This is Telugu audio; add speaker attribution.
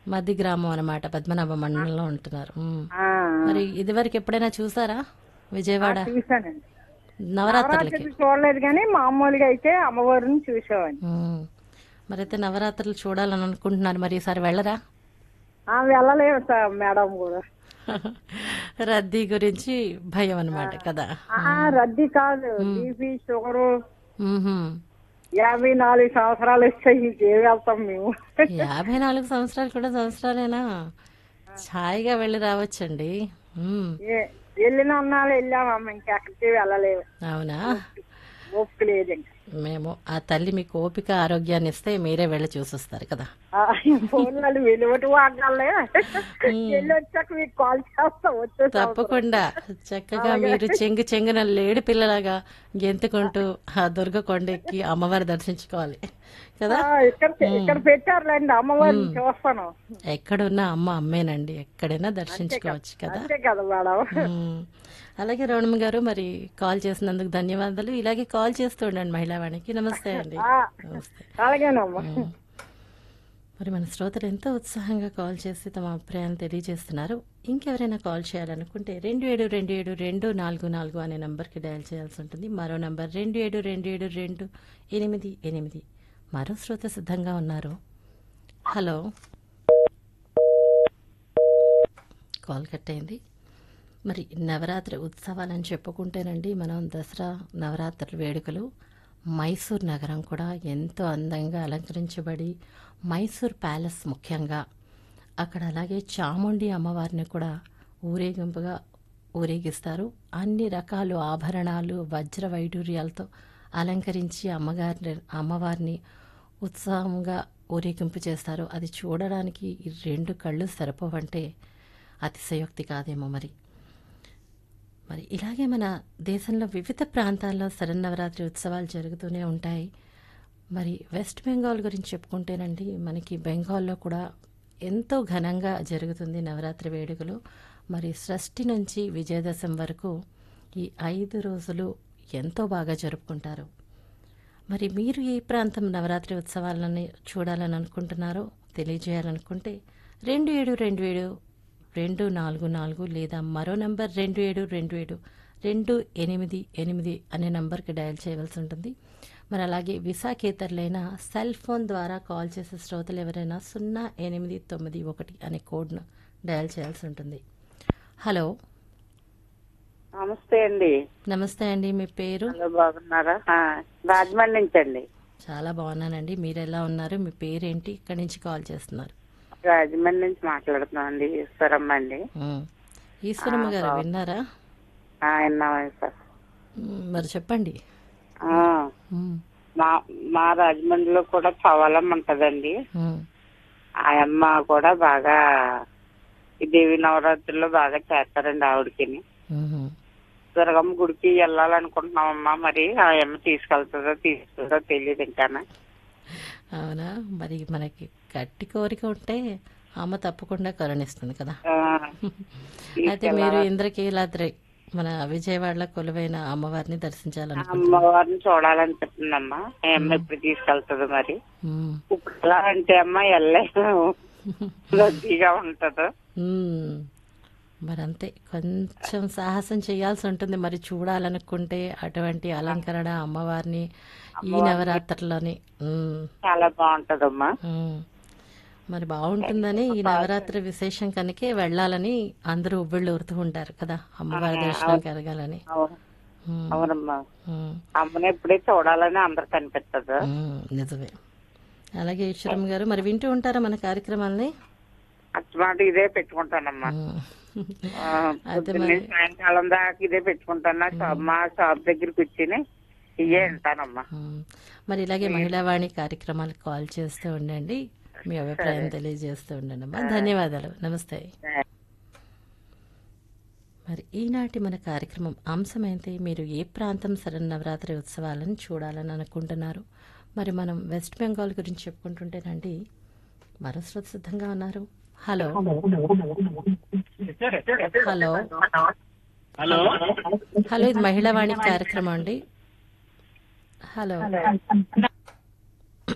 Speaker 1: మధ్య గ్రామం అన్నమాట పద్మనాభ మండలంలో ఉంటున్నారు ఉమ్.
Speaker 2: ఆ,
Speaker 1: మరి ఇదివరకు ఎప్పుడైనా చూసారా విజయవాడ
Speaker 2: చూశానండి
Speaker 1: నవరాత్రులకి
Speaker 2: నవరాత్రులు చూడలేదు కానీ మామూలుగా అయితే అమ్మవారిని చూసామండి
Speaker 1: ఉమ్. మరి అయితే నవరాత్రులు చూడాలని అనుకుంటున్నారు మరి ఈసారి వెళ్ళరా
Speaker 2: ఆ, వెళ్ళలేము సార్ మేడం కూడా
Speaker 1: రద్దీ గురించి భయం అన్నమాట కదా
Speaker 2: ఆ, రద్దీ కాదు బీపీ షుగరు
Speaker 1: ఉహుం.
Speaker 2: యాభై నాలుగు సంవత్సరాలు వచ్చాయి ఇంకేం వెళ్తాం మేము
Speaker 1: యాభై నాలుగు సంవత్సరాలు కూడా సంవత్సరాలేనా ఛాయిగా వెళ్ళి రావచ్చండి ఉమ్.
Speaker 2: ఏ- వెళ్ళిన ఉన్నాళ్ళు వెళ్ళామమ్మ ఇంకెక్కడికి వెళ్ళలేము
Speaker 1: అవునా
Speaker 2: ఓపిక లేదు ఇంకా
Speaker 1: మేము ఆ తల్లి మీకు ఓపిక ఆరోగ్యాన్ని ఇస్తే మీరే వెళ్ళి చూసొస్తారు కదా
Speaker 2: ఆ, ఫోన్లలో వెలువటి వాడాలే వెళ్ళి వచ్చాక మీకు కాల్ చేస్తాం వచ్చేసి
Speaker 1: తప్పకుండా చక్కగా మీరు చెంగు చెంగున లేడి పిల్లలాగా గెంతుకుంటూ ఆ దుర్గ కొండెక్కి అమ్మవారి దర్శించుకోవాలి కదా
Speaker 2: ఇక్కడ ఇక్కడ పెట్టారులేండి అమ్మవారిని చూస్తాను
Speaker 1: ఎక్కడున్నా అమ్మ అమ్మేనండి ఎక్కడైనా దర్శించుకోవచ్చు కదా
Speaker 2: అంతే కదా మేడం
Speaker 1: ఉమ్. అలాగే రౌణమ్మ గారు మరి కాల్ చేసినందుకు ధన్యవాదాలు ఇలాగే కాల్ చేస్తూ ఉండండి మహిళావాణికి నమస్తే అండి
Speaker 2: ఆ,
Speaker 1: నమస్తే
Speaker 2: అలాగేనమ్మా
Speaker 1: ఉమ్. మరి మన శ్రోతలు ఎంతో ఉత్సాహంగా కాల్ చేసి తమ అభిప్రాయాలు తెలియజేస్తున్నారు ఇంకెవరైనా కాల్ చేయాలనుకుంటే రెండు ఏడు రెండు ఏడు రెండు నాలుగు నాలుగు అనే నంబర్కి డయల్ చేయాల్సి ఉంటుంది మరో నంబర్ రెండు ఏడు రెండు ఏడు రెండు ఎనిమిది ఎనిమిది మరో శ్రోత సిద్ధంగా ఉన్నారు హలో కాల్ కట్ అయింది మరి నవరాత్రి ఉత్సవాలని చెప్పుకుంటేనండి మనం దసరా నవరాత్రుల వేడుకలు మైసూర్ నగరం కూడా ఎంతో అందంగా అలంకరించబడి మైసూర్ ప్యాలెస్ ముఖ్యంగా అక్కడ అలాగే చాముండి అమ్మవారిని కూడా ఊరేగింపుగా ఊరేగిస్తారు అన్ని రకాలు ఆభరణాలు వజ్ర వైడూర్యాలతో అలంకరించి అమ్మగారిని అమ్మవారిని ఉత్సాహంగా ఊరేగింపు చేస్తారు అది చూడడానికి ఈ రెండు కళ్ళు సరిపోవంటే అతిశయోక్తి కాదేమో మరి మరి ఇలాగే మన దేశంలో వివిధ ప్రాంతాల్లో శరన్నవరాత్రి ఉత్సవాలు జరుగుతూనే ఉంటాయి మరి వెస్ట్ బెంగాల్ గురించి చెప్పుకుంటేనండి మనకి బెంగాల్లో కూడా ఎంతో ఘనంగా జరుగుతుంది నవరాత్రి వేడుకలు మరి షష్ఠి నుంచి విజయదశమి వరకు ఈ ఐదు రోజులు ఎంతో బాగా జరుపుకుంటారు మరి మీరు ఏ ప్రాంతం నవరాత్రి ఉత్సవాలని చూడాలని అనుకుంటున్నారో తెలియజేయాలనుకుంటే రెండు ఏడు రెండు ఏడు రెండు నాలుగు నాలుగు లేదా మరో నంబర్ రెండు ఏడు రెండు ఏడు రెండు ఎనిమిది ఎనిమిది అనే నంబర్కి డయల్ చేయవలసి ఉంటుంది మరి అలాగే విశాఖేతరులైన సెల్ ఫోన్ ద్వారా కాల్ చేసే శ్రోతలు ఎవరైనా సున్నా ఎనిమిది తొమ్మిది ఒకటి అనే కోడ్ను డయల్ చేయాల్సి ఉంటుంది హలో
Speaker 2: నమస్తే అండి
Speaker 1: నమస్తే అండి మీ పేరు
Speaker 2: హలో బాగున్నారా ఆ, రాజమండ్రి నుంచి అండి
Speaker 1: చాలా బాగున్నానండి మీరు ఎలా ఉన్నారు మీ పేరేంటి ఇక్కడి నుంచి కాల్ చేస్తున్నారు
Speaker 2: రాజమండ్రి నుంచి మాట్లాడుతున్నాం అండి ఈశ్వరమ్మ అండి
Speaker 1: ఉమ్. ఈశ్వరమ్మ గారు విన్నారా
Speaker 2: ఆ, విన్నామా సార్
Speaker 1: ఉమ్, మరి చెప్పండి
Speaker 2: ఆ,
Speaker 1: ఉమ్,
Speaker 2: మా మా రాజమండ్రిలో కూడా చవలమ్మ ఉంటదండి
Speaker 1: ఉమ్,
Speaker 2: ఆ అమ్మ కూడా బాగా ఈ దేవి నవరాత్రుల్లో బాగా చేస్తారండి ఆవిడకిని
Speaker 1: ఉమ్.
Speaker 2: దుర్గమ్మ గుడికి వెళ్ళాలనుకుంటున్నామమ్మా మరి ఆ అమ్మ తీసుకెళ్తుందో తీసుకుందో తెలియదు ఇంకానా
Speaker 1: అవునా మరి మనకి గట్టి కోరిక ఉంటే అమ్మ తప్పకుండా కరుణిస్తుంది కదా
Speaker 2: ఆ,
Speaker 1: అయితే మీరు ఇంద్రకీలాద్రి మన విజయవాడలో కొలువైన అమ్మవారిని దర్శించాలనుకుంటున్నారు
Speaker 2: అమ్మవారిని చూడాలనిపిస్తుందమ్మా ఆ అమ్మ ఎప్పుడు తీసుకెళ్తుందో మరి
Speaker 1: ఉమ్,
Speaker 2: ఇప్పుడు ఎలా అంటే అమ్మ వెళ్ళలేము రద్దీగా ఉంటదో
Speaker 1: ఉమ్. మరి అంతే కొంచెం సాహసం చేయాల్సి ఉంటుంది మరి చూడాలనుకుంటే అటువంటి అలంకరణ అమ్మవారిని ఈ నవరాత్రుల్లోని ఉమ్,
Speaker 2: చాలా బాగుంటదమ్మా
Speaker 1: ఉమ్. మరి బాగుంటుందని ఈ నవరాత్రి విశేషం కనుకే వెళ్ళాలని అందరూ ఉవ్విళ్ళు ఊరుతూ ఉంటారు కదా అమ్మవారి దర్శనం కలగాలని
Speaker 2: అవును
Speaker 1: ఉమ్,
Speaker 2: అవునమ్మా
Speaker 1: ఉమ్,
Speaker 2: అమ్మని ఎప్పుడే చూడాలని అందరికి అనిపిస్తుంది
Speaker 1: ఉమ్, నిజమే అలాగే ఈశ్వరం గారు మరి వింటూ ఉంటారా మన కార్యక్రమాలని
Speaker 2: అచ్చమాట ఇదే పెట్టుకుంటానమ్మా
Speaker 1: ఉమ్.
Speaker 2: ఆ, పొద్దున్నే సాయంకాలం దాకా ఇదే పెట్టుకుంటాను షాప్ మా షాప్ దగ్గర కూర్చుని ఇవే వింటానమ్మా
Speaker 1: ఉమ్. మరి ఇలాగే మహిళావాణి కార్యక్రమాలకు కాల్ చేస్తూ ఉండండి మీ అభిప్రాయం తెలియజేస్తూ ఉండండి అమ్మా ధన్యవాదాలు నమస్తే మరి ఈనాటి మన కార్యక్రమం అంశమైతే మీరు ఏ ప్రాంతం శరన్నవరాత్రి ఉత్సవాలను చూడాలని అనుకుంటున్నారు మరి మనం వెస్ట్ బెంగాల్ గురించి చెప్పుకుంటుంటేనండి మరో శ్రోత సిద్ధంగా ఉన్నారు హలో హలో
Speaker 3: హలో
Speaker 1: హలో ఇది మహిళావాణి కార్యక్రమం అండి హలో